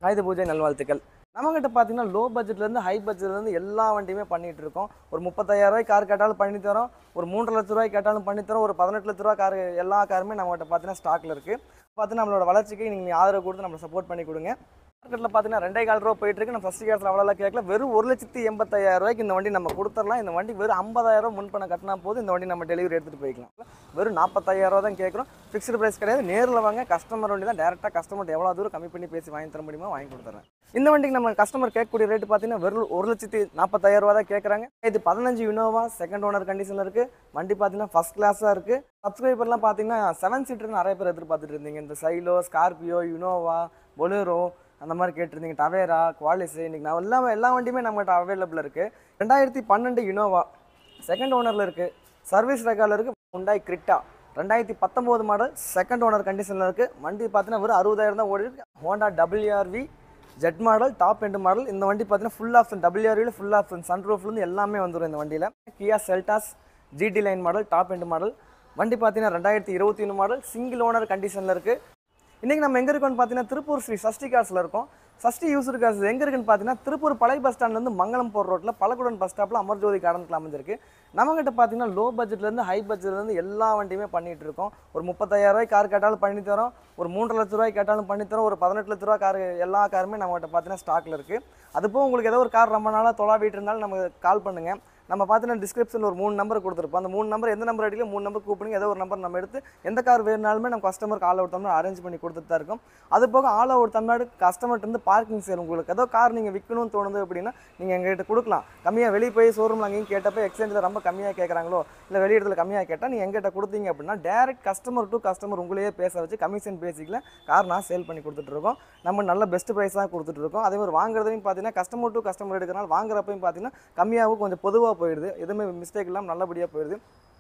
ஆயுத பூஜை நல்வாழ்த்துக்கள் நம்மகிட்ட பார்த்தீங்கன்னா லோ பட்ஜெட்லேருந்து ஹை பட்ஜெட்லேருந்து எல்லா வண்டியுமே பண்ணிட்டு இருக்கோம் ஒரு முப்பத்தாயிரம் ரூபாய் கார் கேட்டாலும் பண்ணி தரோம் ஒரு மூன்றரை லட்ச ரூபாய் கேட்டாலும் பண்ணி தரோம் ஒரு பதினெட்டு லட்ச ரூபாய் கார் எல்லா காருமே நம்மகிட்ட பார்த்தீங்கன்னா ஸ்டாக்ல இருக்கு பார்த்து நம்மளோட வளர்ச்சிக்கு நீங்கள் ஆதரவு கொடுத்து நம்மளை சப்போர்ட் பண்ணி கொடுங்க மார்க்கெட்டில் பார்த்தீங்கன்னா ரெண்டே கால் ரூபா போயிட்டு இருக்கு நம்ம ஃபஸ்ட் கேஸில் அவ்வளோ கேட்கல வெறும் ஒரு லட்சத்தி எண்பத்தாயிரம் ரூபாய்க்கு இந்த வண்டி நம்ம கொடுத்துடலாம் இந்த வண்டி வெறும் ஐம்பதாயிரம் ரூபாய் முன்பணம் கட்டினா போது இந்த வண்டி நம்ம டெலிவரி எடுத்துகிட்டு போய்க்கலாம் வெறும் நாற்பத்தாயிரம் ரூபா தான் கேட்குறோம் ஃபிக்ஸ்டு ப்ரைஸ் கிடையாது நேரில் வாங்க கஸ்டமர் வண்டி தான் டேரெக்டாக கஸ்டமர் எவ்வளோ தூரம் கம்மி பண்ணி பேசி வாங்கி தர முடியுமோ வாங்கி கொடுத்துறேன் இந்த வண்டிக்கு நம்ம கஸ்டமர் கேட்கக்கூடிய ரேட் பார்த்தீங்கன்னா வெறும் ஒரு லட்சத்தி நாற்பத்தாயிரம் ரூபா தான் கேட்குறாங்க இது பதினஞ்சு இனோவா செகண்ட் ஓனர் கண்டிஷனில் இருக்குது வண்டி பார்த்தீங்கன்னா ஃபஸ்ட் கிளாஸாக இருக்குது சப்ஸ்கிரைபர்லாம் பார்த்தீங்கன்னா செவன் சீட்டர் நிறைய பேர் எதிர்பார்த்துட்டு இருந்தீங்க இந்த சைலோ ஸ்கார்பியோ யுனோவா பொலேரோ அந்த மாதிரி கேட்டிருந்தீங்க டவேரா குவாலிஸ் இன்னைக்கு நான் எல்லாமே எல்லா வண்டியுமே நம்மகிட்ட அவைலபிள் இருக்குது ரெண்டாயிரத்தி பன்னெண்டு இனோவா செகண்ட் ஓனரில் இருக்குது சர்வீஸ் ரெக்கார்டில் இருக்குது உண்டாய் கிரிட்டா ரெண்டாயிரத்தி பத்தொம்போது மாடல் செகண்ட் ஓனர் கண்டிஷனில் இருக்குது வண்டி பார்த்தீங்கன்னா வெறும் அறுபதாயிரம் தான் ஓடி இருக்கு Honda W R V jet model top end model இந்த வண்டி பார்த்தீங்கன்னா ஃபுல் ஆப்ஷன் டபிள்யூஆர்வியில் ஃபுல் ஆப்ஷன் சன்ரூஃப்லேருந்து எல்லாமே வந்துடும் இந்த வண்டியில் Kia Seltos G T line model top end model வண்டி பார்த்தீங்கன்னா ரெண்டாயிரத்தி இருபத்தி ஒன்று மாடல் சிங்கிள் ஓனர் கண்டிஷனில் இருக்குது இன்றைக்கி நம்ம எங்கே இருக்கோம்னு பார்த்தீங்கன்னா திருப்பூர் ஸ்ரீ சஷ்டி காசில் இருக்கோம் சஷ்டி யூசர் காசு எங்கே இருக்குன்னு பார்த்தீங்கன்னா திருப்பூர் பழைய பஸ் ஸ்டாண்ட்லேருந்து மங்களம் போகிற ரோட்டில் பழக்குடன் பஸ் ஸ்டாப்பில் அமர்ஜோதி கார்டனுக்கு அமைஞ்சிருக்கு நம்மகிட்ட பார்த்தீங்கன்னா லோ பட்ஜெட்லேருந்து ஹை பட்ஜெட்லேருந்து எல்லா வண்டியுமே பண்ணிகிட்டு இருக்கோம் ஒரு முப்பத்தாயிரம் ரூபாய் கார் கேட்டாலும் பண்ணி தரோம் ஒரு மூன்றரை லட்ச ரூபாய் கேட்டாலும் பண்ணி தரோம் ஒரு பதினெட்டு லட்ச ரூபா கார் எல்லா காருமே நம்மகிட்ட பார்த்தீங்கன்னா ஸ்டாக்கில் இருக்குது அதுபோக உங்களுக்கு ஏதோ ஒரு கார் ரொம்ப நாளாக தொலாவிட்டு இருந்தாலும் நமக்கு கால் பண்ணுங்கள் நம்ம பார்த்தீங்கன்னா டிஸ்கிரிப்ஷனில் ஒரு மூணு நம்பர் கொடுத்துருப்போம் அந்த மூணு நம்பர் எந்த நம்பர் அடிக்கல மூணு நம்பர் கூப்பிடுங்க ஏதோ ஒரு நம்பர் நம்ம எடுத்து எந்த கார் வேணுனாலுமே நம்ம கஸ்டமருக்கு ஆல் அவுட் தமிழ் அரேஞ்ச் பண்ணி கொடுத்துட்டு தான் இருக்கோம் அது போக ஆல் அவுட் தமிழ்நாடு கஸ்டமர்கிட்ட இருந்து பார்க்கிங் சேர் உங்களுக்கு ஏதோ கார் நீங்கள் விற்கணும்னு தோணுது அப்படின்னா நீங்கள் எங்ககிட்ட கொடுக்கலாம் கம்மியாக வெளியே போய் ஷோரூமில் அங்கேயும் கேட்டப்போ எக்ஸ்சேஞ்சில் ரொம்ப கம்மியாக கேட்குறாங்களோ இல்லை வெளி இடத்துல கம்மியாக கேட்டால் நீங்கள் எங்கிட்ட கொடுத்தீங்க அப்படின்னா டேரக்ட் கஸ்டமர் டு கஸ்டமர் உங்களையே பேச வச்சு கமிஷன் பேசிக்கல கார் நான் சேல் பண்ணி கொடுத்துட்டு இருக்கோம் நம்ம நல்ல பெஸ்ட் ப்ரைஸ் தான் கொடுத்துட்டு இருக்கோம் அதே மாதிரி வாங்குறதையும் பார்த்தீங்கன்னா கஸ்டமர் டு கஸ்டமர் எடுக்கிறனால வாங்குறப்பையும் பார்த்தீங்கன்னா கம்மியாகவும் கொஞ்சம் பொதுவாக போயிடுது எதுவுமே மிஸ்டேக் இல்லாமல் நல்லபடியாக போயிடுது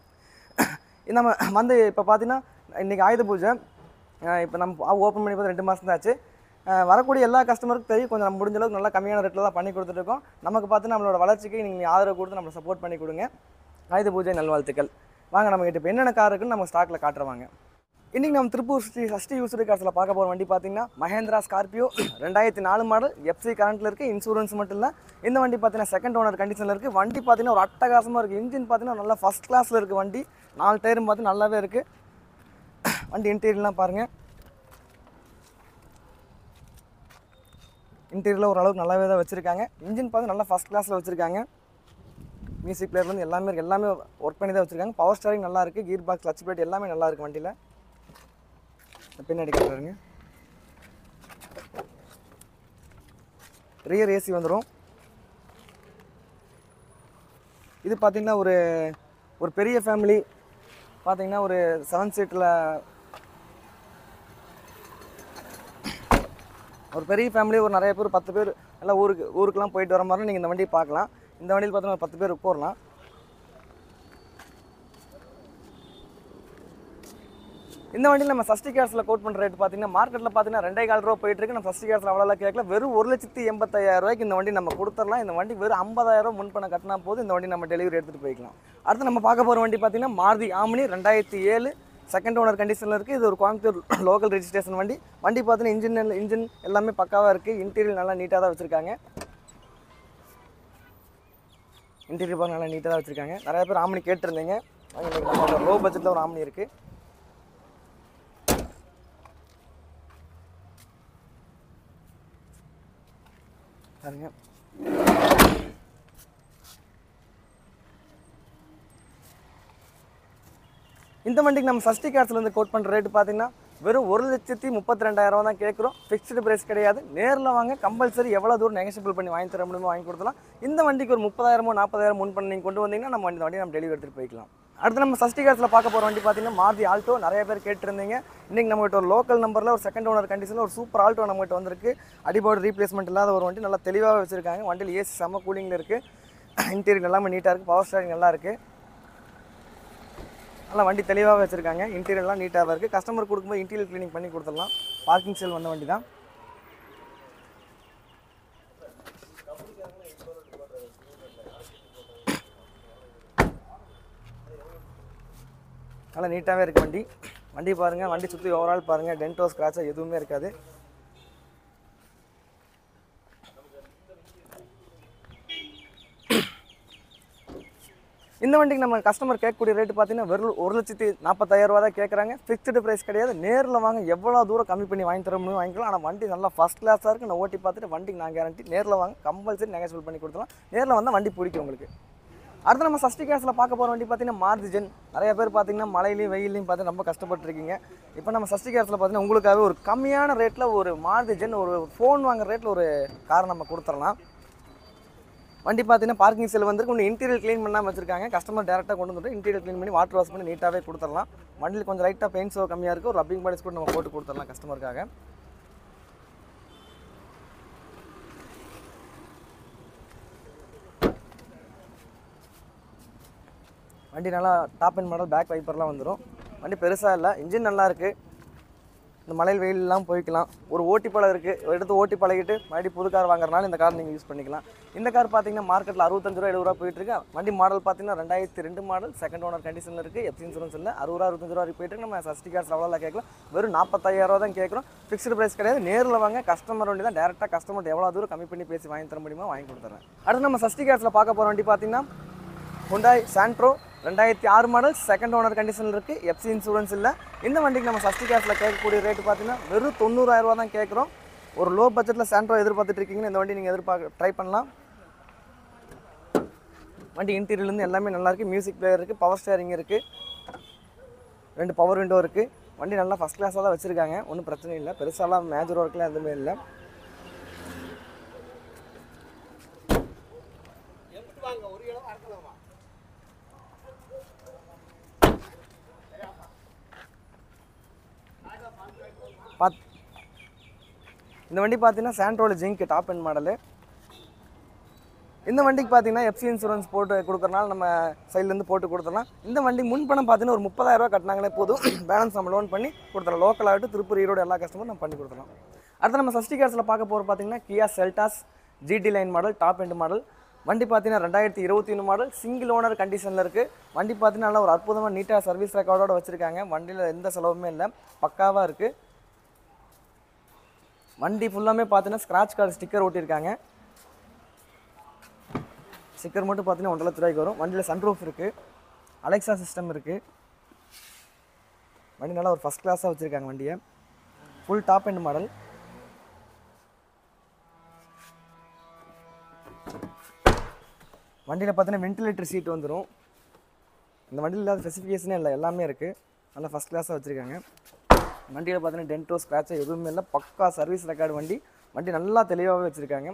இது நம்ம வந்து இப்போ பார்த்தீங்கன்னா இன்றைக்கி ஆயுத பூஜை இப்போ நம்ம ஓப்பன் பண்ணி பார்த்து ரெண்டு மாதம் தான் ஆச்சு அஹ் வரக்கூடிய எல்லா கஸ்டமருக்கும் தெரியும் கொஞ்சம் நம்ம முடிஞ்ச அளவுக்கு நல்லா கம்மியான ரேட்டில் தான் பண்ணி கொடுத்துட்ருக்கோம் நமக்கு பார்த்து நம்மளோட வளர்ச்சிக்கு நீங்கள் ஆதரவு கொடுத்து நம்மளை சப்போர்ட் பண்ணி கொடுங்க ஆயுத பூஜை நல்வாழ்த்துக்கள் வாங்க நம்ம கிட்ட இப்போ என்னென்ன கார் இருக்குன்னு நம்ம ஸ்டாக்கில் காட்டுறவாங்க இன்றைக்கி நம்ம திருப்பூர் ஸ்ரீ சஷ்டி யூசரி கார்ஸில் பார்க்க போகிற வண்டி பார்த்தீங்கன்னா மஹேந்திரா ஸ்கார்பியோ ரெண்டாயிரத்தி நாலு மாடல் எஃப்சி கரண்ட்டில் இருக்குது இன்சூரன்ஸ் மட்டும் இல்லை இந்த வண்டி பார்த்தீங்கன்னா செகண்ட் ஓனர் கண்டிஷனில் இருக்குது வண்டி பார்த்தீங்கன்னா ஒரு அட்டகாசமாக இருக்குது இன்ஜின் பார்த்தீங்கன்னா நல்லா ஃபஸ்ட் கிளாஸில் இருக்குது வண்டி நாலு டயரும் பார்த்து நல்லாவே இருக்குது வண்டி இன்டீரியர்லாம் பாருங்கள் இன்டீரியரில் ஓரளவுக்கு நல்லாவே தான் வச்சுருக்காங்க இன்ஜின் பார்த்து நல்லா ஃபஸ்ட் கிளாஸில் வச்சுருக்காங்க மியூசிக் பிளேயர்லேருந்து எல்லாமே இருக்கு. எல்லாமே ஒர்க் பண்ணி தான் வச்சுருக்காங்க பவர் ஸ்டாரிங் நல்லா இருக்குது கீர் பாக்ஸ் கிளச் பிளேட் எல்லாமே நல்லா இருக்குது வண்டியில் பின்னாடி காட்டுறாருங்க ரியர் ஏசி வந்துடும் இது பார்த்தீங்கன்னா ஒரு ஒரு பெரிய ஃபேமிலி பார்த்தீங்கன்னா ஒரு செவன் சீட்டில் ஒரு பெரிய ஃபேமிலி ஒரு நிறைய பேர் பத்து பேர் எல்லாம் ஊருக்கு ஊருக்குலாம் போயிட்டு வர மாதிரி நீங்கள் இந்த வண்டியை பார்க்கலாம் இந்த வண்டியில் பார்த்தீங்கன்னா ஒரு பத்து பேர் உட்காரலாம் இந்த வண்டியில் நம்ம சஷ்டி கேர்ஸில் கோட் பண்ணுற ரேட் பார்த்தீங்கன்னா மார்க்கெட்டில் பார்த்தீங்கன்னா ரெண்டே கால் ரூபா போயிட்டு இருக்கு நம்ம சஷ்டி கேர்ஸில் அவ்வளோ கேட்கல வெறும் ஒரு லட்சத்தி எண்பத்தாயிரம் ரூபாய்க்கு இந்த வண்டி நம்ம கொடுத்துடலாம் இந்த வண்டி வெறும் ஐம்பதாயிரம் ரூபா முன்பணம் கட்டினா போது இந்த வண்டி நம்ம டெலிவரி எடுத்துகிட்டு போய்க்கலாம் அடுத்து நம்ம பார்க்க போகிற வண்டி பார்த்தீங்கன்னா மாருதி ஆமினி ரெண்டாயிரத்தி ஏழு செகண்ட் ஓனர் கண்டிஷனில் இருக்குது இது ஒரு கோயம்புத்தூர் லோக்கல் ரெஜிஸ்ட்ரேஷன் வண்டி வண்டி பார்த்தீங்கன்னா இன்ஜின் இன்ஜின் எல்லாமே பக்காவாக இருக்குது இன்டீரியர் நல்லா நீட்டாக தான் வச்சுருக்காங்க இன்டீரியர் பார்க்க நல்லா நீட்டாக தான் வச்சுருக்காங்க நிறைய பேர் ஆமினி கேட்டிருந்தீங்க இன்னைக்கு நம்ம லோ பட்ஜெட்டில் ஒரு ஆமினி இருக்குது பாருங்க இந்த வண்டிக்கு நம்ம சஷ்டி காசுலேருந்து கோட் பண்ணுற ரேட்டு பார்த்தீங்கன்னா வெறும் ஒரு லட்சத்தி முப்பத்தி ரெண்டாயிரம் தான் கேட்குறோம் ஃபிக்ஸ்டு ப்ரைஸ் கிடையாது நேரில் வாங்க கம்பல்சரி எவ்வளோ தூரம் நெகசிபிள் பண்ணி வாங்கி தர முடியுமோ வாங்கி கொடுக்கலாம் இந்த வண்டிக்கு ஒரு முப்பதாயிரமோ நாற்பதாயிரம் முன் பண்ணி நீங்கள் கொண்டு வந்தீங்கன்னா நம்ம இந்த வண்டியை நம்ம டெலிவரி எடுத்துகிட்டு போய்க்கலாம் அடுத்து நம்ம சஷ்டி காசில் பார்க்க போகிற வண்டி பார்த்தீங்கன்னா மாருதி ஆல்டோ நிறைய பேர் கேட்டிருந்தீங்க இன்றைக்கி நம்மகிட்ட ஒரு லோக்கல் நம்பரில் ஒரு செகண்ட் ஓனர் கண்டிஷனில் ஒரு சூப்பர் ஆல்டோ நம்மகிட்ட வந்திருக்கு அடிபாடு ரீப்ளேஸ்மெண்ட் இல்லாத ஒரு வண்டி நல்லா தெளிவாக வச்சுருக்காங்க வண்டியில் ஏசி செம்ம கூலிங்கில் இருக்குது இன்டீரியர் எல்லாமே நீட்டாக இருக்குது பவர் ஸ்டாரிங் நல்லா இருக்குது நல்லா வண்டி தெளிவாக வச்சுருக்காங்க இன்டீரியர்லாம் நீட்டாக தான் இருக்குது கஸ்டமர் கொடுக்கும்போது இன்டீரியர் க்ளீனிங் பண்ணி கொடுத்துடலாம் பார்க்கிங் சேல் வந்த வண்டி தான் நல்லா நீட்டாகவே இருக்குது வண்டி வண்டி பாருங்கள் வண்டி சுற்றி ஓவரால் பாருங்கள் டென்டோ ஸ்க்ராட்சோ எதுவுமே இருக்காது இந்த வண்டிக்கு நம்ம கஸ்டமர் கேட்கக்கூடிய ரேட்டு பார்த்தீங்கன்னா வெறும் ஒரு லட்சத்தி நாற்பத்தாயிரம் ரூபா தான் கேட்குறாங்க ஃபிக்ஸ்டு ப்ரைஸ் கிடையாது நேரில் வாங்க எவ்வளோ தூரம் கம்மி பண்ணி வாங்கி தர முடியும் வாங்கிக்கலாம் ஆனால் வண்டி நல்லா ஃபஸ்ட் கிளாஸாக இருக்குது நான் ஓட்டி பார்த்துட்டு வண்டிக்கு நான் கேரண்டி நேரில் வாங்க கம்பல்சரி நெகோசியபிள் பண்ணி கொடுத்துலாம் நேரில் வந்தால் வண்டி பிடிக்கும் உங்களுக்கு அடுத்து நம்ம சஷ்டி கேஸில் பார்க்க போகிற வண்டி பார்த்தீங்கன்னா மார்ஜின் நிறைய பேர் பார்த்தீங்கன்னா மழையிலையும் வெயிலையும் பார்த்து ரொம்ப கஷ்டப்பட்டுருக்கீங்க இப்போ நம்ம சஷ்டி கேஸில் பார்த்தீங்கன்னா உங்களுக்காகவே ஒரு கம்மியான ரேட்டில் ஒரு மார்ஜின் ஒரு ஃபோன் வாங்குற ரேட்டில் ஒரு காரை நம்ம கொடுத்துடலாம் வண்டி பார்த்தீங்கன்னா பார்க்கிங் செல் வந்துருக்கு இன்னும் இன்டீரியர் க்ளீன் பண்ணாமல் வச்சிருக்காங்க கஸ்டமர் டேரெக்டாக கொண்டு வந்துட்டு இன்டீரியர் க்ளீன் பண்ணி வாட்டர் வாஷ் பண்ணி நீட்டாகவே கொடுத்துடலாம் வண்டியில் கொஞ்சம் லைட்டாக பெயிண்ட் ஷோ கம்மியாக இருக்குது ஒரு ரப்பிங் பாடிஸ் கூட நம்ம போட்டு கொடுத்துடலாம் கஸ்டமருக்காக வண்டி நல்லா டாப் அண்ட் மாடல் பேக் வைப்பர்லாம் வந்துடும் வண்டி பெருசாக இல்லை இன்ஜின் நல்லா இருக்குது இந்த மலையில் வெயிலெலாம் போய்க்கலாம் ஒரு ஓட்டி பழம் இருக்குது எடுத்து ஓட்டி பழகிட்டு மறுபடியும் புது கார் வாங்குறனால இந்த கார் நீங்கள் யூஸ் பண்ணிக்கலாம் இந்த கார் பார்த்தீங்கன்னா மார்க்கெட்டில் அறுபத்தஞ்சு ரூபா எழுபது ரூபா போயிட்டு இருக்கு வண்டி மாடல் பார்த்தீங்கன்னா ரெண்டாயிரத்தி ரெண்டு மாடல் செகண்ட் ஓனர் கண்டிஷனில் இருக்குது எஃப்சி இன்சூரன்ஸ் இல்லை அறுபது ரூபா அறுபத்தஞ்சு ரூபா வரைக்கும் போயிட்டு இருக்கு. நம்ம சஸ்டி கார்ஸ் அவ்வளோ கேட்கலாம் வெறும் நாற்பத்தாயிரம் ரூபா தான் கேட்குறோம் ஃபிக்ஸ்டு ப்ரைஸ் கிடையாது நேரில் வாங்க கஸ்டமர் வண்டி தான் டேரெக்டாக கஸ்டமர் எவ்வளோ தூரம் கம்மி பண்ணி பேசி வாங்கி தர முடியுமோ வாங்கி கொடுத்துறேன் அடுத்து நம்ம சஸ்டி கார்ஸில் பார்க்க போகிற வண்டி பார்த்தீங்கன்னா ஹுண்டாய் சாண்ட்ரோ ரெண்டாயிரத்தி ஆறு மாடல் செகண்ட் ஓனர் கண்டிஷனில் இருக்குது எஃப்சி இன்சூரன்ஸ் இல்லை இந்த வண்டிக்கு நம்ம சஸ்டி கேஸில் கேட்கக்கூடிய ரேட்டு பார்த்தீங்கன்னா வெறும் தொண்ணூறாயிரம் ரூபா தான் கேட்குறோம் ஒரு லோ பட்ஜெட்டில் சாண்ட்ரோ எதிர்பார்த்துட்டு இருக்கீங்கன்னு இந்த வண்டி நீங்கள் எதிர்பார்க்க ட்ரை பண்ணலாம் வண்டி இன்டீரியர்லேருந்து எல்லாமே நல்லா இருக்குது மியூசிக் பிளேயர் இருக்குது பவர் ஸ்டேரிங் இருக்குது ரெண்டு பவர் விண்டோ இருக்குது வண்டி நல்லா ஃபஸ்ட் கிளாஸாக தான் வச்சுருக்காங்க ஒன்றும் பிரச்சனை இல்லை பெருசாலாம் மேஜர் ஒர்க்லாம் எதுவுமே இல்லை பாத் இந்த வண்டி பார்த்தீங்கன்னா சாண்ட்ரோல ஜிங்க் டாப் அண்ட் மாடலு இந்த வண்டிக்கு பார்த்தீங்கன்னா எஃப்சி இன்சூரன்ஸ் போட்டு கொடுக்குறனால நம்ம சைட்லேருந்து போட்டு கொடுத்துடலாம் இந்த வண்டி முன்பணம் பார்த்தீங்கன்னா ஒரு முப்பதாயிரரூவா கட்டினாங்களே போதும் பேலன்ஸ் நம்ம லோன் பண்ணி கொடுத்துடலாம் லோக்கல் ஆகட்டும் திருப்பூர் ஈரோடு எல்லா கஸ்டமரும் நம்ம பண்ணி கொடுத்துடலாம் அடுத்து நம்ம சஷ்டி கார்ஸில் பார்க்க போகிற பார்த்தீங்கன்னா Kia Seltos G T line model top end model வண்டி பார்த்தீங்கன்னா ரெண்டாயிரத்தி இருபத்தி ஒன்று மாடல் சிங்கிள் ஓனர் கண்டிஷனில் இருக்குது வண்டி பார்த்தீங்கன்னா நல்லா ஒரு அற்புதமாக நீட்டாக சர்வீஸ் ரெக்கார்டோட வச்சுருக்காங்க வண்டியில் எந்த செலவுமே இல்லை பக்காவாக இருக்குது வண்டி ஃபுல்லாமே பார்த்தீங்கன்னா ஸ்க்ராட்ச் கார்டு ஸ்டிக்கர் ஒட்டியிருக்காங்க ஸ்டிக்கர் மட்டும் பார்த்தீங்கன்னா ஒன்றரை லட்ச ரூபாய்க்கு வரும் வண்டியில் சன்ரூஃப் இருக்குது அலெக்சா சிஸ்டம் இருக்குது வண்டி நல்லா ஒரு ஃபஸ்ட் கிளாஸாக வச்சுருக்காங்க வண்டியை ஃபுல் டாப் எண்ட் மாடல் வண்டியில் பார்த்தீங்கன்னா வென்டிலேட்டர் சீட் வந்துடும் இந்த வண்டியில் இல்லாத ஸ்பெசிஃபிகேஷனே இல்லை எல்லாமே இருக்குது நல்லா ஃபஸ்ட் கிளாஸாக வச்சுருக்காங்க வண்டியில் பார்த்தீங்கன்னா டென்டோ ஸ்க்ராட்சோ எதுவுமே இல்லை பக்கா சர்வீஸ் ரெக்கார்டு வண்டி வண்டி நல்லா தெளிவாகவே வச்சுருக்காங்க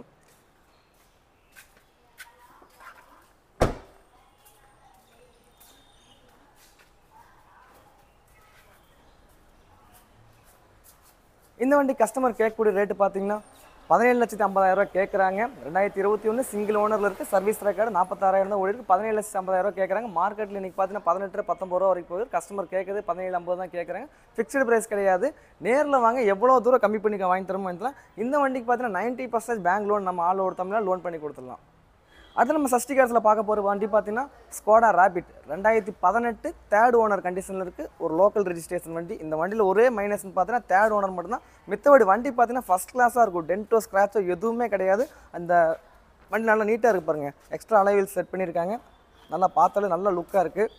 இந்த வண்டி கஸ்டமர் கேட்கக்கூடிய ரேட்டு பார்த்தீங்கன்னா பதினேழு லட்சத்தி ஐம்பதாயிரம் ரூபாய் கேட்குறாங்க ரெண்டாயிரத்தி இருபத்தி ஒன்று சிங்கிள் ஓனரில் இருக்குது சர்வீஸ் ரெக்கார்டு நாற்பத்தாறாயிரம் தான் ஓடி இருக்கு பதினேழு லட்சத்தி ஐம்பதாயிரம் ரூபாய் கேட்குறாங்க மார்க்கெட்டில் இன்றைக்கி பார்த்தீங்கன்னா பதினெட்டு பத்தொம்பது ரூபா வரைக்கும் போகுது கஸ்டமர் கேட்குறது பதினேழு ஐம்பது தான் கேட்குறாங்க ஃபிக்ஸ்டு ப்ரைஸ் கிடையாது நேரில் வாங்க எவ்வளோ தூரம் கம்மி பண்ணி வாங்கி தரமோ வாங்கிக்கலாம் இந்த வண்டிக்கு பார்த்தீங்கன்னா நைன்ட்டி பர்சன்டேஜ் பேங்க் லோன் நம்ம ஆள் ஒருத்தோம்னா லோன் பண்ணி கொடுத்துடலாம் அடுத்து நம்ம சஷ்டி கார்ஸில் பார்க்க போகிற வண்டி பார்த்தீங்கன்னா ஸ்கோடா ரேபிட் ரெண்டாயிரத்தி பதினெட்டு தேர்ட் ஓனர் கண்டிஷனில் இருக்குது ஒரு லோக்கல் ரெஜிஸ்ட்ரேஷன் வண்டி இந்த வண்டியில் ஒரே மைனஸ்னு பார்த்தீங்கன்னா தேர்ட் ஓனர் மட்டும்தான் மித்தபடி வண்டி பார்த்தீங்கன்னா ஃபஸ்ட் கிளாஸாக இருக்கும் டென்ட்டோ ஸ்க்ராச்சோ எதுவுமே கிடையாது அந்த வண்டி நல்லா நீட்டாக இருக்கு பாருங்கள் எக்ஸ்ட்ரா அலைவில் செட் பண்ணியிருக்காங்க நல்லா பார்த்தாலே நல்ல லுக்காக இருக்குது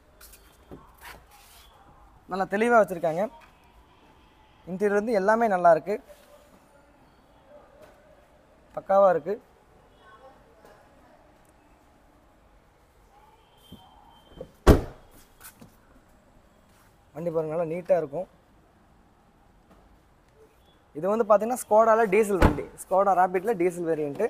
நல்லா தெளிவாக வச்சுருக்காங்க இன்டீரியர் வந்து எல்லாமே நல்லா இருக்குது பக்காவாக இருக்குது வண்டி பாருங்க நல்லா நீட்டாக இருக்கும் இது வந்து பார்த்தீங்கன்னா ஸ்கோடாவில் டீசல் வண்டி ஸ்கோடா ராபிட்டில் டீசல் வேரியண்ட்டு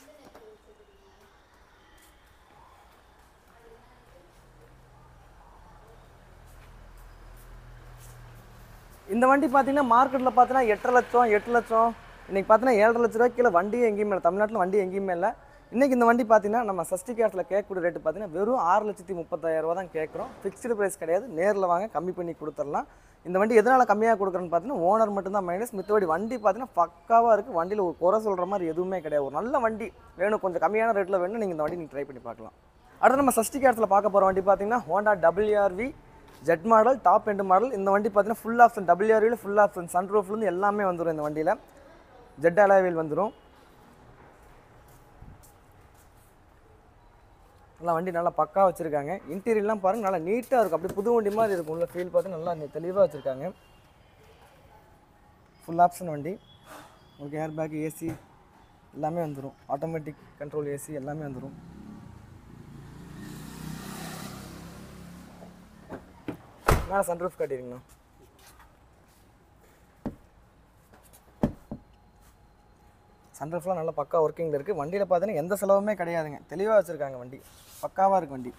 இந்த வண்டி பார்த்தீங்கன்னா மார்க்கெட்டில் பார்த்தீங்கன்னா எட்டரை லட்சம் எட்டு லட்சம் இன்றைக்கி பார்த்தீங்கன்னா ஏழரை லட்ச ரூபாய்க்கு கீழே வண்டியே எங்கேயுமே இல்லை தமிழ்நாட்டில் வண்டி எங்கேயுமே இல்லை இன்றைக்கி இந்த வண்டி பார்த்தீங்கன்னா நம்ம சஷ்டி கேட்டில் கேட்கக்கூடிய ரேட்டு பார்த்தீங்கன்னா வெறும் ஆறு லட்சத்தி முப்பத்தாயிரம் ரூபா தான் கேட்குறோம் ஃபிக்ஸ்டு ப்ரைஸ் கிடையாது நேரில் வாங்க கம்மி பண்ணி கொடுத்துடலாம் இந்த வண்டி எதனால் கம்மியாக கொடுக்குறேன்னு பார்த்தீங்கன்னா ஓனர் மட்டும்தான் மைனஸ் மித்தபடி வண்டி பார்த்தீங்கன்னா பக்காவாக இருக்குது வண்டியில் ஒரு குறை சொல்கிற மாதிரி எதுவுமே கிடையாது ஒரு நல்ல வண்டி வேணும் கொஞ்சம் கம்மியான ரேட்டில் வேணும் நீங்கள் இந்த வண்டி நீங்கள் ட்ரை பண்ணி பார்க்கலாம் அடுத்து நம்ம சஷ்டி கேரத்தில் பார்க்க போகிற வண்டி பார்த்தீங்கன்னா Honda W R V jet model top end model இந்த வண்டி பார்த்தீங்கன்னா ஃபுல் ஆப்ஷன் டபிள்யூஆர்வியில் ஃபுல் ஆப்ஷன் சன்ரூஃப்லேருந்து எல்லாமே வந்துடும் இந்த வண்டியில் ஜெட் அலாவில் வந்துடும் நல்லா வண்டி நல்லா பக்கா வச்சுருக்காங்க இன்டீரியர்லாம் பாருங்கள் நல்லா நீட்டாக இருக்கும் அப்படியே புது வண்டி மாதிரி இருக்கும் உள்ள ஃபீல் பார்த்து நல்லா தெளிவாக வச்சுருக்காங்க ஃபுல் ஆப்ஷன் வண்டி உங்களுக்கு ஏர் பேக் ஏசி எல்லாமே வந்துடும் ஆட்டோமேட்டிக் கண்ட்ரோல் ஏசி எல்லாமே வந்துடும் மேலே சன்ரூஃப் காட்டிடுங்கண்ணா சன்ரூஃப்லாம் நல்லா பக்கா ஒர்க்கிங்கில் இருக்குது வண்டியில் பார்த்தீங்கன்னா எந்த செலவுமே கிடையாதுங்க தெளிவாக வச்சுருக்காங்க வண்டி பக்காவாக இருக்குது வண்டி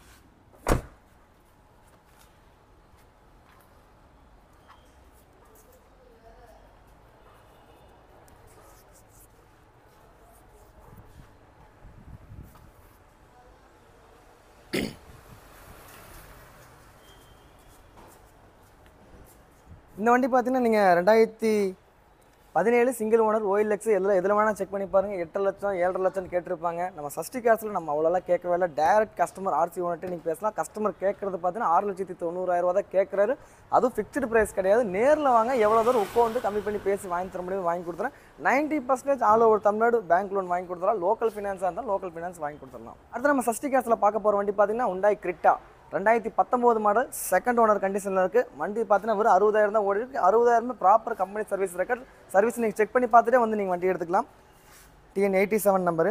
இந்த வண்டி பார்த்தீங்கன்னா நீங்கள் ரெண்டாயிரத்தி பதினேழு சிங்கிள் ஓனர் ஓயில் எக்ஸ் எதில் எதில் வேணால் செக் பண்ணி பாருங்கள் எட்டு லட்சம் ஏழரை லட்சம் கேட்டிருப்பாங்க நம்ம சஷ்டி காசில் நம்ம அவ்வளோலாம் கேட்கவே இல்லை டேரக்ட் கஸ்டமர் ஆர்சி ஓனர்ட்டு நீங்கள் பேசலாம் கஸ்டமர் கேட்குறது பார்த்தீங்கன்னா ஆறு லட்சத்தி தொண்ணூறாயிரம் ரூபா தான் கேட்குறாரு அதுவும் ஃபிக்ஸ்டு ப்ரைஸ் கிடையாது நேரில் வாங்க எவ்வளோ தூரம் உட்காந்து கம்மி பண்ணி பேசி வாங்கி தர முடியும் வாங்கி கொடுத்துறேன் ninety percentage all over Tamil Nadu bank loan வாங்கி கொடுத்துறோம் லோக்கல் ஃபினான்ஸாக இருந்தால் லோக்கல் ஃபினான்ஸ் வாங்கி கொடுத்துடலாம் அடுத்து நம்ம சஷ்டி காசில் பார்க்க போகிற வண்டி பார்த்தீங்கன்னா உண்டாய் கிரிட்டா ரெண்டாயிரத்தி பத்தொம்போது மாடல் செகண்ட் ஓனர் கண்டிஷனில் இருக்குது வண்டி பார்த்தீங்கன்னா வெறும் அறுபதாயிரம் தான் ஓடி இருக்கு அறுபதாயிரமே proper company service record service நீங்கள் செக் பண்ணி பார்த்துட்டே வந்து நீங்கள் வண்டி எடுத்துக்கலாம் டிஎன் எயிட்டி செவன் நம்பரு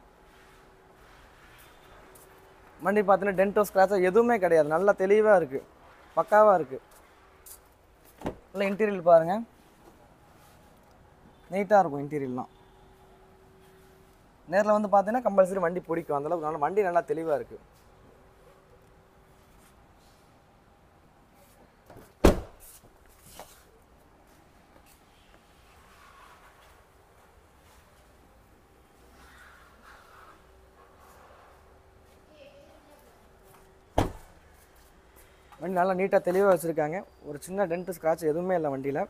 வண்டி பார்த்தீங்கன்னா டென்டோ ஸ்க்ராச்சோ எதுவுமே கிடையாது நல்லா தெளிவாக இருக்குது பக்காவாக இருக்குது நல்லா இன்டீரியல் பாருங்கள் நீட்டாக இருக்கும் இன்டீரியல்லாம் நேரில் வந்து பார்த்தீங்கன்னா கம்பல்சரி வண்டி பிடிக்கும் அந்தளவுக்கு நல்லா வண்டி நல்லா தெளிவாக இருக்குது வண்டி நல்லா நீட்டாக தெளிவாக வச்சுருக்காங்க ஒரு சின்ன டென்ட் ஸ்க்ராட்ச் எதுவுமே இல்லை வண்டியில்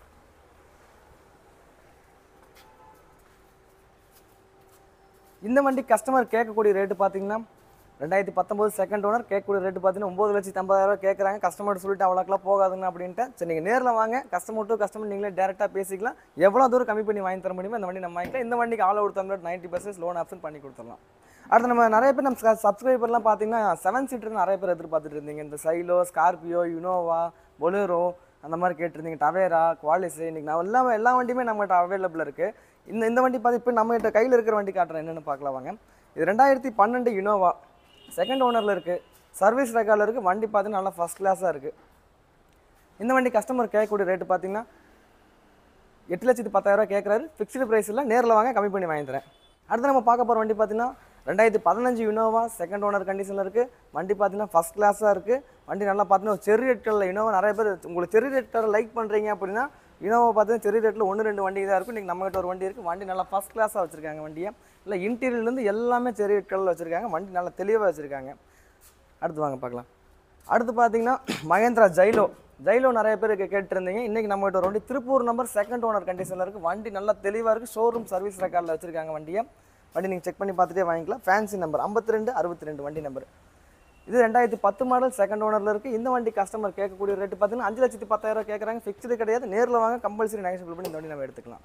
இந்த வண்டி கஸ்டமர் கேட்கக்கூடிய ரேட்டு பார்த்தீங்கன்னா ரெண்டாயிரத்தி பத்தொம்போது செகண்ட் ஓனர் கேட்கக்கூடிய ரேட்டு பார்த்தீங்கன்னா ஒம்பது லட்சத்தி ஐம்பதாயிரம் கேட்குறாங்க கஸ்டமர் சொல்லிட்டு அவ்வளோக்கெல்லாம் போகாதுங்க அப்படின்ட்டு சரி நீங்கள் நேரில் வாங்க கஸ்டமர் டு கஸ்டமர் நீங்களே டேரெக்டாக பேசிக்கலாம் எவ்வளோ தூரம் கம்மி பண்ணி வாங்கி தர முடியுமோ இந்த வண்டி நம்ம வாங்கிக்கலாம் இந்த வண்டிக்கு all over Tamil ninety percent loan option பண்ணி கொடுத்துடலாம் அடுத்து நம்ம நிறைய பேர் நம்ம சப்ஸ்கிரைபர்லாம் பார்த்தீங்கன்னா செவன் சீட்டர் நிறைய பேர் எதிர்பார்த்துட்டு இருந்தீங்க இந்த சைலோ ஸ்கார்பியோ யுனோவா பொலேரோ அந்த மாதிரி கேட்டிருந்தீங்க டவேரா குவாலிஸ் இன்னைக்கு நான் எல்லா எல்லா வண்டியுமே நம்மகிட்ட அவைலபிள் இருக்குது இந்த இந்த வண்டி பார்த்து இப்போ நம்மகிட்ட கையில் இருக்கிற வண்டி காட்டுறேன் என்னென்னு பார்க்கலாம் வாங்க இது ரெண்டாயிரத்தி பன்னெண்டு யுனோவா செகண்ட் ஓனரில் இருக்குது சர்வீஸ் ரெக்கார்டில் இருக்குது வண்டி பார்த்தீங்கன்னா நல்லா ஃபஸ்ட் கிளாஸாக இருக்குது இந்த வண்டி கஸ்டமர் கேட்கக்கூடிய ரேட்டு பார்த்தீங்கன்னா எட்டு லட்சத்து பத்தாயிரரூவா கேட்குறாரு ஃபிக்ஸ்டு ப்ரைஸ் இல்லை நேரில் வாங்க கம்மி பண்ணி வாங்கி தரேன் அடுத்து நம்ம பார்க்க போகிற வண்டி பார்த்தீங்கன்னா ரெண்டாயிரத்தி பதினஞ்சு யுனோவா செகண்ட் ஓனர் கண்டிஷனில் இருக்குது வண்டி பார்த்தீங்கன்னா ஃபஸ்ட் கிளாஸாக இருக்குது வண்டி நல்லா பார்த்தீங்கன்னா ஒரு செரி ரெட் கலரில் இனோவா நிறைய பேர் உங்களுக்கு செரி ரெட் கலர் லைக் பண்ணுறீங்க அப்படின்னா இனோவா பார்த்தீங்கன்னா செரி ரேட்டில் ஒன்று ரெண்டு வண்டி தான் இருக்கும் இன்றைக்கி நம்மகிட்ட ஒரு வண்டி இருக்குது வண்டி நல்லா ஃபஸ்ட் கிளாஸாக வச்சுருக்காங்க வண்டியை இல்லை இன்டீரியர்லேருந்து எல்லாமே செரி ரெட் கலரில் வச்சுருக்காங்க வண்டி நல்லா தெளிவாக வச்சுருக்காங்க அடுத்து வாங்க பார்க்கலாம் அடுத்து பார்த்தீங்கன்னா மகேந்திரா ஜைலோ ஜைலோ நிறைய பேர் கே- கேட்டிருந்தீங்க இன்றைக்கி நம்மகிட்ட ஒரு வண்டி திருப்பூர் நம்பர் செகண்ட் ஓனர் கண்டிஷனில் இருக்குது வண்டி நல்லா தெளிவாக இருக்குது ஷோரூம் சர்வீஸ் ரெக்கார்டில் வச்சுருக்காங்க வண்டியை வண்டி நீங்கள் செக் பண்ணி பார்த்துட்டே வாங்கிக்கலாம் ஃபேன்சி நம்பர் ஐம்பத்தி ரெண்டு அறுபத்தி ரெண்டு வண்டி நம்பர் இது ரெண்டாயிரத்தி பத்து மாடல் செகண்ட் ஓனரில் இருக்குது இந்த வண்டி கஸ்டமர் கேட்கக்கூடிய ரேட்டு பார்த்தீங்கன்னா அஞ்சு லட்சத்தி பத்தாயிரம் கேட்குறாங்க ஃபிக்ஸ்டு கிடையாது நேரில் வாங்க கம்பல்சரி நெகோஷியபிள் பண்ணி இந்த வண்டி நம்ம எடுத்துக்கலாம்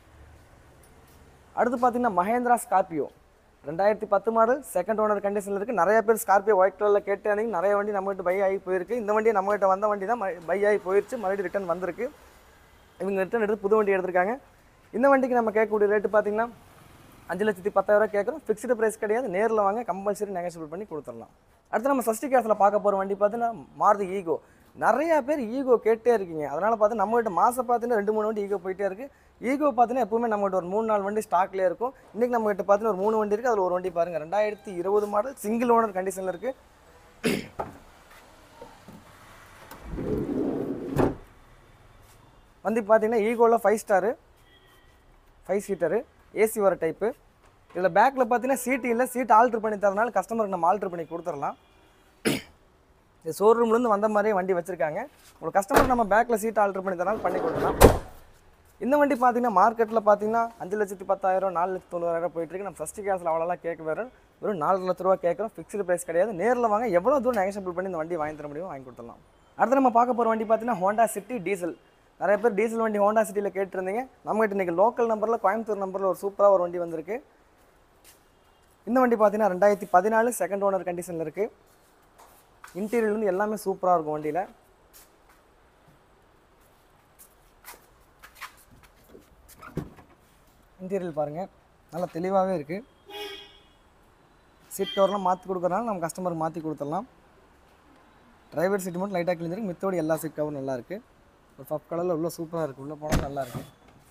அடுத்து பார்த்தீங்கன்னா மஹேந்திரா ஸ்கார்பியோ ரெண்டாயிரத்தி பத்து மாடல் செகண்ட் ஓனர் கண்டிஷனில் இருக்குது நிறைய பேர் ஸ்கார்பியோ ஒயிட் கலரில் கேட்டு நிறைய வண்டி நம்மகிட்ட பை ஆகி போயிருக்கு இந்த வண்டி நம்மகிட்ட வந்த வண்டி தான் பை ஆகி போயிடுச்சு மறுபடியும் ரிட்டர்ன் வந்திருக்கு இவங்க ரிட்டர்ன் எடுத்து புது வண்டி எடுத்திருக்காங்க இந்த வண்டிக்கு நம்ம கேட்கக்கூடிய ரேட்டு பார்த்தீங்கன்னா அஞ்சு லட்சத்தி பத்தாயிரம் கேட்குறோம் ஃபிக்ஸ்டு ப்ரைஸ் கிடையாது நேரில் வாங்க கம்பல்சரி நெகோஷியபிள் பண்ணி கொடுத்துடலாம் அடுத்து நம்ம சஷ்டி கேஸில் பார்க்க போகிற வண்டி பார்த்தீங்கன்னா மாருதி ஈகோ நிறைய பேர் ஈகோ கேட்டே இருக்கீங்க அதனால் பார்த்து நம்மகிட்ட மாதம் பார்த்தீங்கன்னா ரெண்டு மூணு வண்டி ஈகோ போயிட்டே இருக்குது ஈகோ பார்த்தீங்கன்னா எப்பவுமே நம்மகிட்ட ஒரு மூணு நாலு வண்டி ஸ்டாக்லேயே இருக்கும் இன்றைக்கி நம்மகிட்ட பார்த்தீங்கன்னா ஒரு மூணு வண்டி இருக்குது அதில் ஒரு வண்டி பாருங்கள் ரெண்டாயிரத்தி இருபது மாடல் சிங்கிள் ஓனர் கண்டிஷனில் இருக்குது வந்து பார்த்தீங்கன்னா ஈகோவில் five star five seater A C வர டைப்பு இதில் பேக்கில் பார்த்தீங்கன்னா சீட்டு இல்லை சீட் ஆல்ட்ரு பண்ணி தரனால கஸ்டமருக்கு நம்ம ஆல்ட்ரு பண்ணி கொடுத்துடலாம் இது ஷோரூம்லேருந்து வந்த மாதிரியே வண்டி வச்சுருக்காங்க ஒரு கஸ்டமர் நம்ம பேக்கில் சீட் ஆல்ட்ரு பண்ணி தரனால பண்ணி கொடுக்கலாம் இந்த வண்டி பார்த்தீங்கன்னா மார்க்கெட்டில் பார்த்தீங்கன்னா அஞ்சு லட்சத்தி பத்தாயிரம் நாலு லட்சத்தி தொண்ணூறாயிரம் போயிட்டு இருக்கு நம்ம ஃபஸ்ட்டு கேஸில் அவ்வளோலாம் கேட்க வேறு வெறும் நாலு லட்ச ரூபா கேட்குறோம் ஃபிக்ஸ்டு ப்ரைஸ் கிடையாது நேரில் வாங்க எவ்வளோ தூரம் நெகோஷியபிள் பண்ணி இந்த வண்டி வாங்கி தர முடியும் வாங்கி கொடுத்துடலாம் அடுத்து நம்ம பார்க்க போகிற வண்டி பார்த்தீங்கன்னா ஹோண்டா சிட்டி டீசல் நிறைய பேர் டீசல் வண்டி ஹோண்டா சிட்டியில் கேட்டிருந்தீங்க நம்மகிட்ட இன்றைக்கி லோக்கல் நம்பரில் கோயம்புத்தூர் நம்பரில் ஒரு சூப்பராக ஒரு வண்டி வந்திருக்கு இந்த வண்டி பார்த்தீங்கன்னா ரெண்டாயிரத்தி பதினாலு செகண்ட் ஓனர் கண்டிஷனில் இருக்குது இன்டீரியர் வந்து எல்லாமே சூப்பராக இருக்கும் வண்டியில் இன்டீரியல் பாருங்கள் நல்லா தெளிவாகவே இருக்குது சீட் கவர்லாம் மாற்றி கொடுக்குறனால நம்ம கஸ்டமருக்கு மாற்றி கொடுத்துடலாம் டிரைவர் சீட் மட்டும் லைட்டாக கிழிஞ்சிருக்கு மித்தோடி எல்லா சீட் கவரும் நல்லா இருக்குது ஒரு பஃப் கலரில் உள்ள சூப்பராக இருக்குது உள்ளே போனால் நல்லா இருக்குது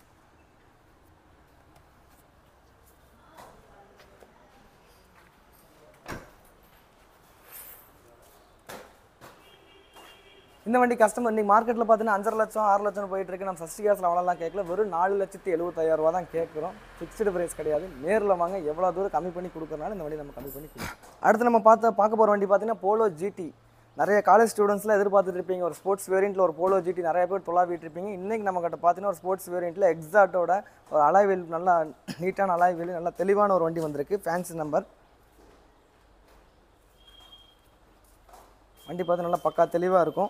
இந்த வண்டி கஸ்டமர் இன்னைக்கு மார்க்கெட்டில் பார்த்தீங்கன்னா அஞ்சரை லட்சம் ஆறு லட்சம் போயிட்டு இருக்கு நம்ம சஸ்டி கேஸில் அவ்வளோலாம் கேட்கல வெறும் நாலு லட்சத்தி எழுபத்தாயிரம் ரூபா தான் கேட்குறோம் ஃபிக்ஸ்டு ப்ரைஸ் கிடையாது நேரில் வாங்க எவ்வளோ தூரம் கம்மி பண்ணி கொடுக்குறனால இந்த வண்டி நம்ம கம்மி பண்ணி கொடுக்குறோம் அடுத்து நம்ம பார்த்த பார்க்க போகிற வண்டி பார்த்தீங்கன்னா போலோ ஜிடி நிறைய காலேஜ் ஸ்டூடெண்ட்ஸ்லாம் எதிர்பார்த்துட்டு இருப்பீங்க ஒரு ஸ்போர்ட்ஸ் வேரியண்ட்டில் ஒரு போலோ ஜிடி நிறைய பேர் தொலாவிட்டு இருப்பீங்க இன்றைக்கி நம்ம கிட்ட பார்த்தீங்கன்னா ஒரு ஸ்போர்ட்ஸ் வேரியண்ட்டில் எக்ஸாட்டோட ஒரு அலாய்வில் நல்லா நீட்டான அலாய்வில் நல்லா தெளிவான ஒரு வண்டி வந்திருக்கு ஃபேன்சி நம்பர் வண்டி பார்த்து நல்லா பக்கா தெளிவாக இருக்கும்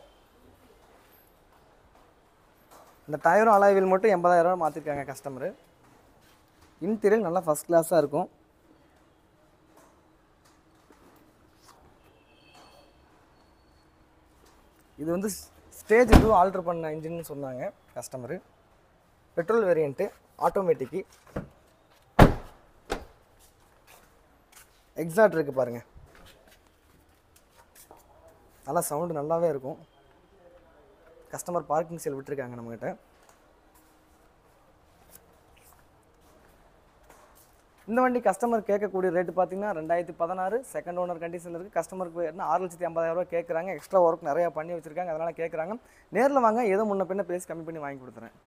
இந்த டயரும் அலாய்வில் மட்டும் எண்பதாயிரம் ரூபா மாற்றிருக்காங்க கஸ்டமரு இன்டீரியர் நல்லா ஃபஸ்ட் கிளாஸாக இருக்கும் இது வந்து ஸ்டேஜ் இதுவும் ஆல்ட்ரு பண்ண இன்ஜின்னு சொன்னாங்க customer petrol variant automatic exact இருக்குது பாருங்கள் நல்லா சவுண்டு நல்லாவே இருக்கும் கஸ்டமர் பார்க்கிங் சேல் விட்டுருக்காங்க நம்மகிட்ட இந்த வண்டி கஸ்டமர் கேட்கக்கூடிய ரேட்டு பார்த்தீங்கன்னா ரெண்டாயிரத்தி பதினாறு செகண்ட் ஓனர் கண்டிஷனில் இருக்குது கஸ்டமருக்கு என்ன ஆறு லட்சத்தி ஐம்பதாயிரம் ரூபாய் கேட்குறாங்க எக்ஸ்ட்ரா ஒர்க் நிறையா பண்ணி வச்சிருக்காங்க அதனால் கேட்குறாங்க நேரில் வாங்க ஏதோ முன்ன பின்ன பேசி கம்மி பண்ணி வாங்கி கொடுத்துறேன்